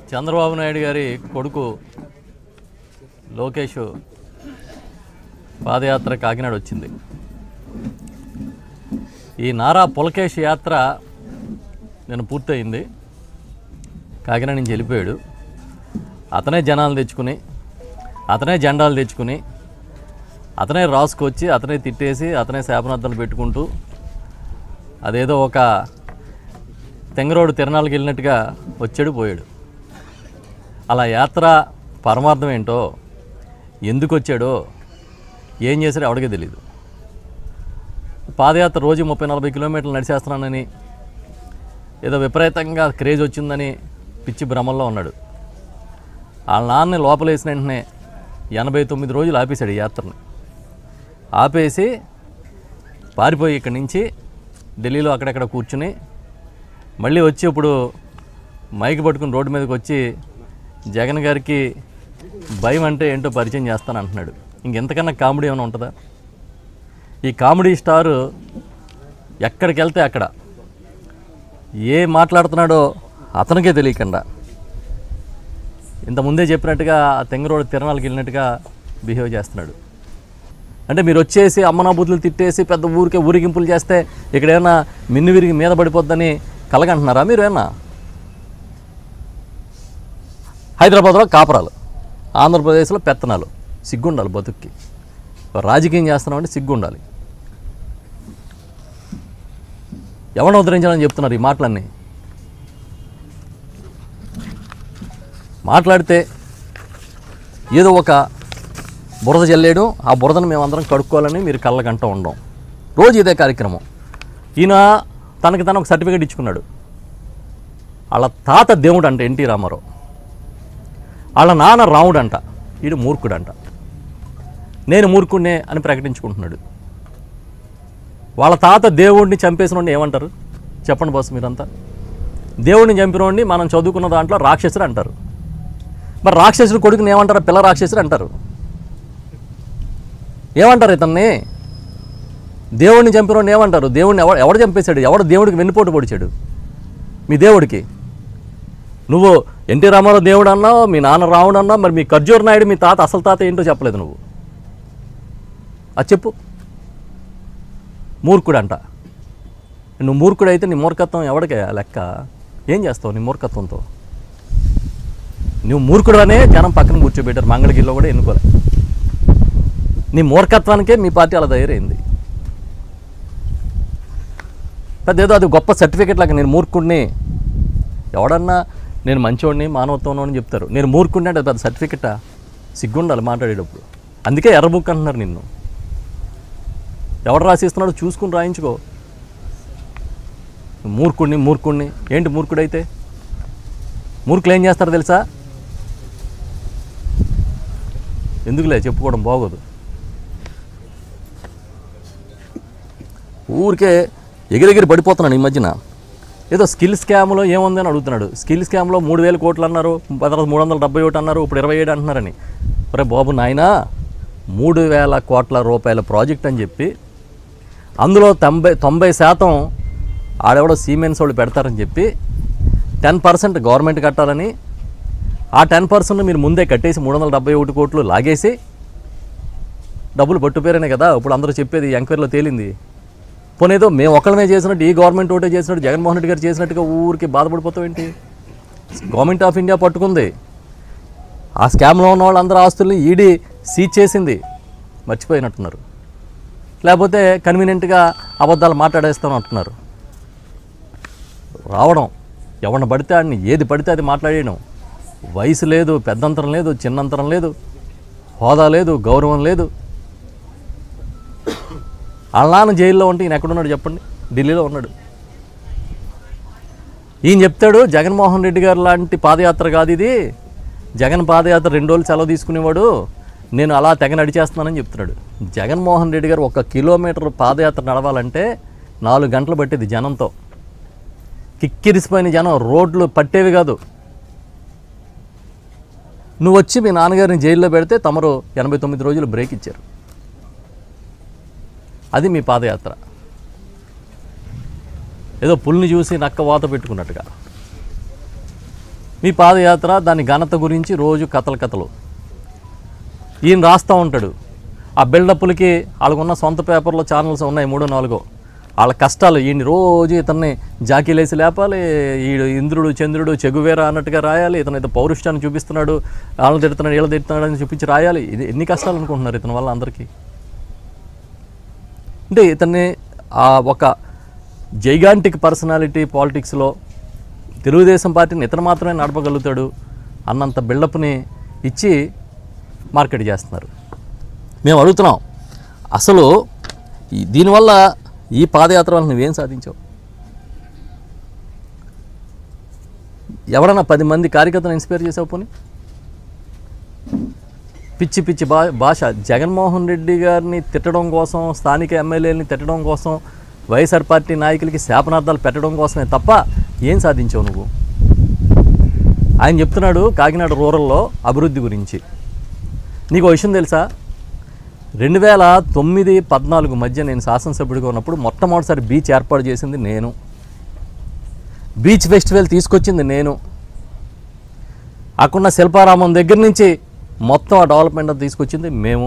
చంద్రబాబు నాయుడు గారి కొడుకు లోకేష్ పాదయాత్ర కాకినాడ వచ్చింది ఈ నారా పులకేష్ యాత్ర నేను పూర్తయింది కాకినాడ నుంచి వెళ్ళిపోయాడు అతనే జనాలు తెచ్చుకుని అతనే జెండాలు తెచ్చుకుని అతనే రాసుకొచ్చి అతనే తిట్టేసి అతనే శాపనార్థాలు పెట్టుకుంటూ అదేదో ఒక తెంగరోడు తిరణాలకు వెళ్ళినట్టుగా వచ్చాడు పోయాడు అలా యాత్ర పరమార్థం ఏంటో ఎందుకు వచ్చాడో ఏం చేశాడో ఎవడికి తెలియదు పాదయాత్ర రోజు ముప్పై నలభై కిలోమీటర్లు నడిచేస్తున్నానని ఏదో విపరీతంగా క్రేజ్ వచ్చిందని పిచ్చి భ్రమంలో ఉన్నాడు వాళ్ళ నాన్న లోపలేసిన వెంటనే ఎనభై తొమ్మిది రోజులు ఆపేశాడు ఈ యాత్రని ఆపేసి పారిపోయి ఇక్కడి నుంచి ఢిల్లీలో అక్కడక్కడ కూర్చుని మళ్ళీ వచ్చి ఇప్పుడు మైక్ పట్టుకుని రోడ్డు మీదకి వచ్చి జగన్ గారికి భయం అంటే ఏంటో పరిచయం చేస్తాను అంటున్నాడు ఇంకెంతకన్నా కామెడీ ఏమైనా ఉంటుందా ఈ కామెడీ స్టారు ఎక్కడికి వెళ్తే అక్కడ ఏ మాట్లాడుతున్నాడో అతనికే తెలియకుండా ఇంత ముందే చెప్పినట్టుగా ఆ తెంగరోడ్ తిరణాలకు వెళ్ళినట్టుగా బిహేవ్ చేస్తున్నాడు అంటే మీరు వచ్చేసి అమ్మనా బుద్ధులు తిట్టేసి పెద్ద ఊరికే ఊరిగింపులు చేస్తే ఇక్కడ ఏమన్నా మిన్ను విరిగి మీద పడిపోద్దని కలగంటున్నారా మీరు ఏమన్నా హైదరాబాద్లో కాపురాలు ఆంధ్రప్రదేశ్లో పెత్తనాలు సిగ్గుండాలి బతుక్కి రాజకీయం చేస్తున్నామంటే సిగ్గుండాలి ఎవరిని ఉద్ధరించాలని చెప్తున్నారు ఈ మాటలన్నీ మాట్లాడితే ఏదో ఒక బురద జల్లేయడం ఆ బురదను మేమందరం కడుక్కోవాలని మీరు కళ్ళకంటూ ఉండం రోజు ఇదే కార్యక్రమం ఈయన తనకి తను ఒక సర్టిఫికేట్ ఇచ్చుకున్నాడు వాళ్ళ తాత దేవుడు అంట ఎన్టీ రామారావు వాళ్ళ నాన్న రాముడు అంట వీడు మూర్ఖుడు అంట నేను మూర్ఖుడినే అని ప్రకటించుకుంటున్నాడు వాళ్ళ తాత దేవుడిని చంపేసిన ఏమంటారు చెప్పండి బాస్ మీరంతా దేవుడిని చంపినోడిని మనం చదువుకున్న దాంట్లో రాక్షసుడు అంటారు మరి రాక్షసుడు కొడుకుని ఏమంటారు పిల్ల రాక్షసుడు అంటారు ఏమంటారు ఇతన్ని దేవుడిని చంపినోడిని ఏమంటారు దేవుడిని ఎవడు ఎవడు చంపేశాడు ఎవడు దేవుడికి వెన్నుపోటు పొడిచాడు మీ దేవుడికి నువ్వు ఎన్టీ రామారావు దేవుడు అన్నావు మీ నాన్న రావుడు అన్నావు మరి మీ ఖర్జూర్ నాయుడు మీ తాత అసలు తాత ఏంటో చెప్పలేదు నువ్వు అది చెప్పు మూర్ఖుడు అంట నువ్వు మూర్ఖుడు అయితే నీ మూర్ఖత్వం ఎవడికే లెక్క ఏం చేస్తావు నీ మూర్ఖత్వంతో నువ్వు మూర్ఖుడు అనే జనం పక్కన కూర్చోబెట్టారు మంగళగిరిలో కూడా ఎన్నుకోలే నీ మూర్ఖత్వానికే మీ పార్టీ అలా తయారైంది పెద్ద ఏదో అది గొప్ప సర్టిఫికెట్ లాగా నేను మూర్ఖుడిని ఎవడన్నా నేను మంచోడిని మానవత్వం అని చెప్తారు నేను మూర్ఖుడిని అంటే అది పెద్ద సర్టిఫికెటా సిగ్గుండాలి మాట్లాడేటప్పుడు అందుకే ఎర్ర బుక్ అంటున్నారు నిన్ను ఎవడు రాసిస్తున్నాడో చూసుకుని రాయించుకో మూర్ఖుడిని మూర్ఖుడిని ఏంటి మూర్ఖుడైతే మూర్ఖులు ఏం చేస్తారు తెలుసా ఎందుకులే చెప్పుకోవడం బాగోదు ఊరికే ఎగిరెగిరి పడిపోతున్నాడు ఈ మధ్యన ఏదో స్కిల్ స్కామ్లో ఏముంది అని అడుగుతున్నాడు స్కిల్ స్కామ్లో మూడు వేల కోట్లు అన్నారు తర్వాత మూడు వందల డెబ్బై ఒకటి అన్నారు ఇప్పుడు ఇరవై ఏడు అంటున్నారని ఒరే బాబు నాయనా మూడు వేల కోట్ల రూపాయల ప్రాజెక్ట్ అని చెప్పి అందులో తొంభై తొంభై శాతం ఆడెవడో సీమెన్స్ వాళ్ళు పెడతారని చెప్పి టెన్ పర్సెంట్ గవర్నమెంట్ కట్టాలని ఆ టెన్ పర్సెంట్ మీరు ముందే కట్టేసి మూడు వందల డెబ్బై ఒకటి కోట్లు లాగేసి డబ్బులు పట్టుపోయారనే కదా ఇప్పుడు అందరూ చెప్పేది ఎంక్వైరీలో తేలింది పోనేదో మేము ఒక్కళ్ళమే చేసినట్టు ఈ గవర్నమెంట్ ఒకటే చేసినట్టు జగన్మోహన్ రెడ్డి గారు చేసినట్టుగా ఊరికి బాధపడిపోతావు ఏంటి గవర్నమెంట్ ఆఫ్ ఇండియా పట్టుకుంది ఆ స్కామ్లో ఉన్న వాళ్ళందరూ ఆస్తుల్ని ఈడీ సీజ్ చేసింది మర్చిపోయినట్టున్నారు లేకపోతే కన్వీనియంట్గా అబద్ధాలు మాట్లాడేస్తాం అంటున్నారు రావడం ఎవరిని పడితే ఆడిని ఏది పడితే అది మాట్లాడేయడం వయసు లేదు పెద్దంతరం లేదు చిన్నంతరం లేదు హోదా లేదు గౌరవం లేదు వాళ్ళ నాన్న జైల్లో ఉంటే ఈయన ఎక్కడున్నాడు చెప్పండి ఢిల్లీలో ఉన్నాడు ఈయన చెప్తాడు జగన్మోహన్ రెడ్డి గారు లాంటి పాదయాత్ర కాదు ఇది జగన్ పాదయాత్ర రెండు రోజులు సెలవు తీసుకునేవాడు నేను అలా తెగ నడిచేస్తున్నానని చెప్తున్నాడు జగన్మోహన్ రెడ్డి గారు ఒక కిలోమీటర్ పాదయాత్ర నడవాలంటే నాలుగు గంటలు పట్టేది జనంతో కిక్కిరిసిపోయిన జనం రోడ్లు పట్టేవి కాదు నువ్వు వచ్చి మీ నాన్నగారిని జైల్లో పెడితే తమరు ఎనభై తొమ్మిది రోజులు బ్రేక్ ఇచ్చారు అది మీ పాదయాత్ర ఏదో పుల్ని చూసి నక్క వాత పెట్టుకున్నట్టుగా మీ పాదయాత్ర దాని ఘనత గురించి రోజు కథలు కథలు ఈయన రాస్తూ ఉంటాడు ఆ బిల్డప్లకి వాళ్ళకున్న సొంత పేపర్లో ఛానల్స్ ఉన్నాయి మూడో నాలుగో వాళ్ళ కష్టాలు ఈయన రోజు ఇతన్ని జాకీలేసి లేపాలి ఈ ఇంద్రుడు చంద్రుడు చెగువేరా అన్నట్టుగా రాయాలి ఇతను ఇతను పౌరుషాన్ని చూపిస్తున్నాడు వాళ్ళని తిడుతున్నాడు వీళ్ళని తిడుతున్నాడు అని చూపించి రాయాలి ఇది ఎన్ని కష్టాలు అనుకుంటున్నారు ఇతని వల్ల అందరికీ అంటే ఇతన్ని ఆ ఒక జైగాంటిక్ పర్సనాలిటీ పాలిటిక్స్లో తెలుగుదేశం పార్టీని ఇతను మాత్రమే నడపగలుగుతాడు అన్నంత బిల్డప్ని ఇచ్చి మార్కెట్ చేస్తున్నారు మేము అడుగుతున్నాం అసలు ఈ దీనివల్ల ఈ పాదయాత్ర వల్ల నువ్వేం సాధించావు ఎవడన్నా పది మంది కార్యకర్తను ఇన్స్పైర్ చేసావు పోనీ పిచ్చి పిచ్చి భా భాష జగన్మోహన్ రెడ్డి గారిని తిట్టడం కోసం స్థానిక ఎమ్మెల్యేలని తిట్టడం కోసం వైఎస్ఆర్ పార్టీ నాయకులకి శాపనార్థాలు పెట్టడం కోసమే తప్ప ఏం సాధించావు నువ్వు ఆయన చెప్తున్నాడు కాకినాడ రూరల్లో అభివృద్ధి గురించి నీకు ఒక విషయం తెలుసా రెండు వేల తొమ్మిది పద్నాలుగు మధ్య నేను శాసనసభ్యుడిగా ఉన్నప్పుడు మొట్టమొదటిసారి బీచ్ ఏర్పాటు చేసింది నేను బీచ్ ఫెస్టివల్ తీసుకొచ్చింది నేను అక్కడున్న శిల్పారామం దగ్గర నుంచి మొత్తం ఆ డెవలప్మెంట్ అంతా తీసుకొచ్చింది మేము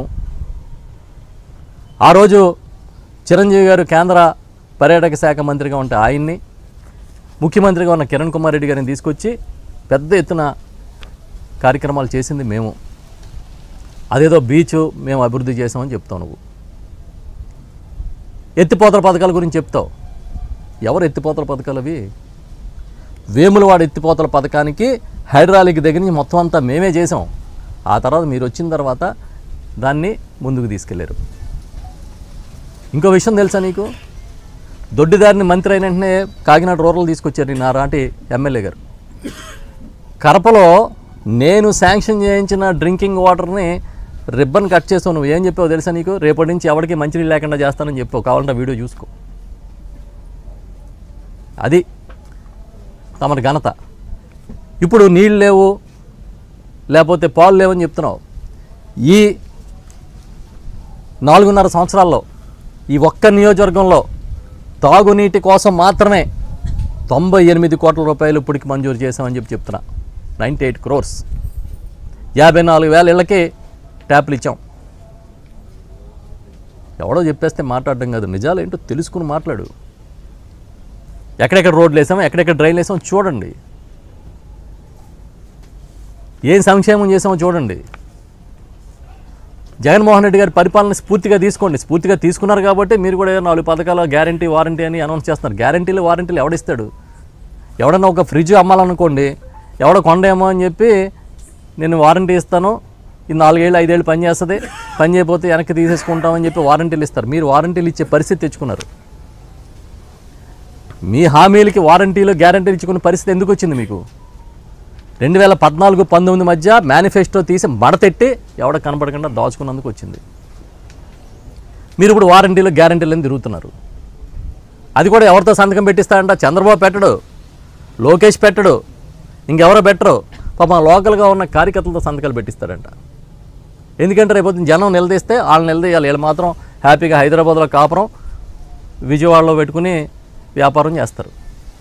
ఆ రోజు చిరంజీవి గారు కేంద్ర పర్యాటక శాఖ మంత్రిగా ఉంటే ఆయన్ని ముఖ్యమంత్రిగా ఉన్న కిరణ్ కుమార్ రెడ్డి గారిని తీసుకొచ్చి పెద్ద ఎత్తున కార్యక్రమాలు చేసింది మేము అదేదో బీచ్ మేము అభివృద్ధి చేసామని చెప్తావు నువ్వు ఎత్తిపోతల పథకాల గురించి చెప్తావు ఎవరు ఎత్తిపోతల పథకాలు అవి వేములవాడ ఎత్తిపోతల పథకానికి హైడ్రాలిక్ దగ్గర నుంచి మొత్తం అంతా మేమే చేసాం ఆ తర్వాత మీరు వచ్చిన తర్వాత దాన్ని ముందుకు తీసుకెళ్లారు ఇంకో విషయం తెలుసా నీకు దొడ్డిదారిని మంత్రి అయిన వెంటనే కాకినాడ రూరల్ తీసుకొచ్చారు నా రాంటి ఎమ్మెల్యే గారు కరపలో నేను శాంక్షన్ చేయించిన డ్రింకింగ్ వాటర్ని రిబ్బన్ కట్ చేసావు నువ్వు ఏం చెప్పావు తెలుసా నీకు రేపటి నుంచి ఎవరికి మంచినీళ్ళు లేకుండా చేస్తానని చెప్పావు కావాలంటే ఆ వీడియో చూసుకో అది తమరి ఘనత ఇప్పుడు నీళ్ళు లేవు లేకపోతే పాలు లేవని చెప్తున్నావు ఈ నాలుగున్నర సంవత్సరాల్లో ఈ ఒక్క నియోజకవర్గంలో తాగునీటి కోసం మాత్రమే తొంభై ఎనిమిది కోట్ల రూపాయలు ఇప్పటికి మంజూరు చేశామని చెప్పి చెప్తున్నా నైంటీ ఎయిట్ క్రోర్స్ యాభై నాలుగు వేల ఇళ్ళకి ట్యాప్లు ఇచ్చాం ఎవడో చెప్పేస్తే మాట్లాడడం కాదు నిజాలు ఏంటో తెలుసుకుని మాట్లాడు ఎక్కడెక్కడ రోడ్లు వేసామో ఎక్కడెక్కడ డ్రైన్లు వేసామో చూడండి ఏం సంక్షేమం చేసామో చూడండి జగన్మోహన్ రెడ్డి గారి పరిపాలన స్ఫూర్తిగా తీసుకోండి స్ఫూర్తిగా తీసుకున్నారు కాబట్టి మీరు కూడా ఏదో నాలుగు పథకాల గ్యారంటీ వారంటీ అని అనౌన్స్ చేస్తున్నారు గ్యారంటీలు వారంటీలు ఎవడిస్తాడు ఎవడన్నా ఒక ఫ్రిడ్జ్ అమ్మాలనుకోండి ఎవడో కొండేమో అని చెప్పి నేను వారంటీ ఇస్తాను ఈ నాలుగేళ్ళు ఐదేళ్ళు పని చేస్తుంది పని చేయకపోతే వెనక్కి తీసేసుకుంటామని చెప్పి వారంటీలు ఇస్తారు మీరు వారంటీలు ఇచ్చే పరిస్థితి తెచ్చుకున్నారు మీ హామీలకి వారంటీలు గ్యారంటీలు ఇచ్చుకునే పరిస్థితి ఎందుకు వచ్చింది మీకు రెండు వేల పద్నాలుగు పంతొమ్మిది మధ్య మేనిఫెస్టో తీసి మడతెట్టి ఎవడ కనపడకుండా దాచుకున్నందుకు వచ్చింది మీరు ఇప్పుడు వారంటీలు గ్యారంటీలు అని తిరుగుతున్నారు అది కూడా ఎవరితో సంతకం పెట్టిస్తాడంట చంద్రబాబు పెట్టడు లోకేష్ పెట్టడు ఇంకెవరో పెట్టరు పాపం లోకల్గా ఉన్న కార్యకర్తలతో సంతకాలు పెట్టిస్తాడంట ఎందుకంటే రేపు పొద్దున్న జనం నిలదీస్తే వాళ్ళు నిలదీయాలి వీళ్ళు మాత్రం హ్యాపీగా హైదరాబాద్లో కాపురం విజయవాడలో పెట్టుకుని వ్యాపారం చేస్తారు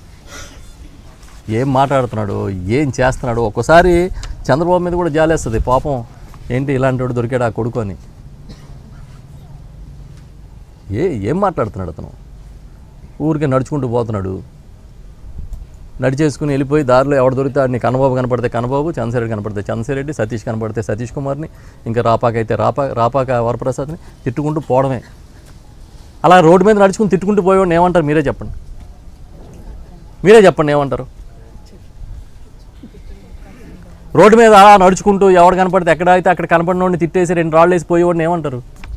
ఏం మాట్లాడుతున్నాడు ఏం చేస్తున్నాడు ఒక్కోసారి చంద్రబాబు మీద కూడా జాలేస్తుంది పాపం ఏంటి ఇలాంటి వాడు దొరికాడు ఆ కొడుకు అని ఏ ఏం మాట్లాడుతున్నాడు అతను ఊరికే నడుచుకుంటూ పోతున్నాడు నడిచేసుకుని వెళ్ళిపోయి దారిలో ఎవడు దొరికితే ఆడిని కన్నబాబు కనపడితే కన్నబాబు చంద్రశేఖర్ కనపడితే చంద్రశేఖరెడ్డి సతీష్ కనపడితే సతీష్ కుమార్ని ఇంకా రాపాక అయితే రాపా రాపాక వరప్రసాద్ని తిట్టుకుంటూ పోవడమే అలా రోడ్డు మీద నడుచుకుని తిట్టుకుంటూ పోయేవాడిని ఏమంటారు మీరే చెప్పండి మీరే చెప్పండి ఏమంటారు రోడ్డు మీద అలా నడుచుకుంటూ ఎవడు కనపడితే ఎక్కడ అయితే అక్కడ కనపడినోడిని తిట్టేసి రెండు రాళ్ళు వేసి పోయేవాడిని ఏమంటారు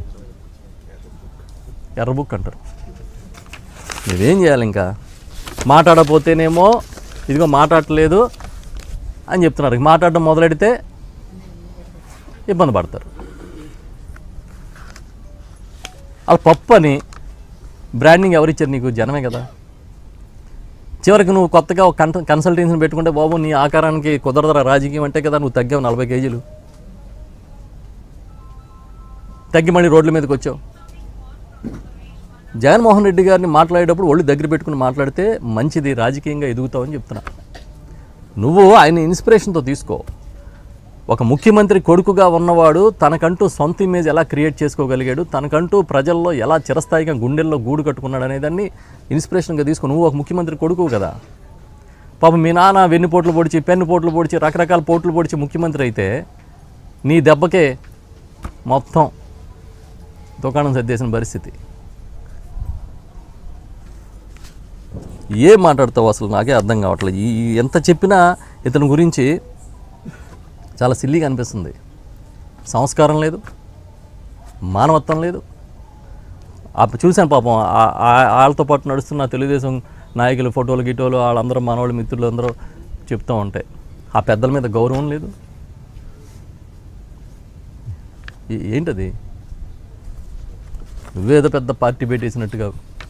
ఎర్ర బుక్ అంటారు నువ్వేం చేయాలి ఇంకా మాట్లాడపోతేనేమో ఇదిగో మాట్లాడట్లేదు అని చెప్తున్నారు ఇక మాట్లాడడం మొదలెడితే ఇబ్బంది పడతారు అలా పప్పు అని బ్రాండింగ్ ఎవరిచ్చారు నీకు జనమే కదా చివరికి నువ్వు కొత్తగా ఒక కన్ కన్సల్టెన్సీని పెట్టుకుంటే బాబు నీ ఆకారానికి కుదరదరా రాజకీయం అంటే కదా నువ్వు తగ్గావు నలభై కేజీలు తగ్గి మళ్ళీ రోడ్ల మీదకి వచ్చావు జగన్మోహన్ రెడ్డి గారిని మాట్లాడేటప్పుడు ఒళ్ళు దగ్గర పెట్టుకుని మాట్లాడితే మంచిది రాజకీయంగా ఎదుగుతావని చెప్తున్నా నువ్వు ఆయన ఇన్స్పిరేషన్తో తీసుకో ఒక ముఖ్యమంత్రి కొడుకుగా ఉన్నవాడు తనకంటూ సొంత ఇమేజ్ ఎలా క్రియేట్ చేసుకోగలిగాడు తనకంటూ ప్రజల్లో ఎలా చిరస్థాయిగా గుండెల్లో గూడు కట్టుకున్నాడు అనేదాన్ని ఇన్స్పిరేషన్గా తీసుకో నువ్వు ఒక ముఖ్యమంత్రి కొడుకు కదా పాపం మీ నాన్న వెన్ను పోట్లు పొడిచి పెన్ను పోట్లు పొడిచి రకరకాల పోట్లు పొడిచి ముఖ్యమంత్రి అయితే నీ దెబ్బకే మొత్తం దుకాణం సర్దేసిన పరిస్థితి ఏం మాట్లాడతావు అసలు నాకే అర్థం కావట్లేదు ఈ ఈ ఎంత చెప్పినా ఇతని గురించి చాలా సిల్లీగా అనిపిస్తుంది సంస్కారం లేదు మానవత్వం లేదు ఆ చూశాను పాపం ఆ- ఆ- వాళ్ళతో పాటు నడుస్తున్న తెలుగుదేశం నాయకులు ఫోటోలు గిటోలు వాళ్ళందరూ మనవాళ్ళు మిత్రులు అందరూ చెప్తూ ఉంటాయి ఆ పెద్దల మీద గౌరవం లేదు ఏ- ఏంటది నువ్వేదో పెద్ద పార్టీ పెట్టేసినట్టుగా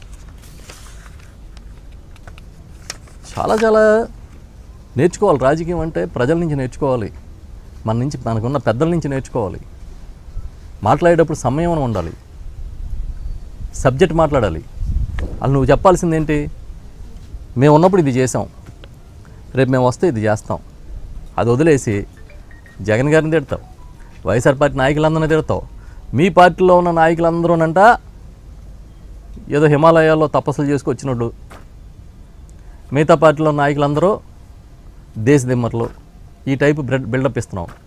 చాలా చాలా నేర్చుకోవాలి రాజకీయం అంటే ప్రజల నుంచి నేర్చుకోవాలి మన నుంచి మనకున్న పెద్దల నుంచి నేర్చుకోవాలి మాట్లాడేటప్పుడు సంయమనం ఉండాలి సబ్జెక్ట్ మాట్లాడాలి వాళ్ళు నువ్వు చెప్పాల్సింది ఏంటి మేము ఉన్నప్పుడు ఇది చేసాం రేపు మేము వస్తే ఇది చేస్తాం అది వదిలేసి జగన్ గారిని తిడతావు వైఎస్ఆర్ పార్టీ నాయకులందరినీ తిడతావు మీ పార్టీలో ఉన్న నాయకులందరూనంట ఏదో హిమాలయాల్లో తపస్సులు చేసుకొచ్చినట్టు మిగతా పార్టీలో నాయకులందరూ దేశ దిమ్మర్లు ఈ టైపు బ్రెడ్ బిల్డప్ ఇస్తున్నాం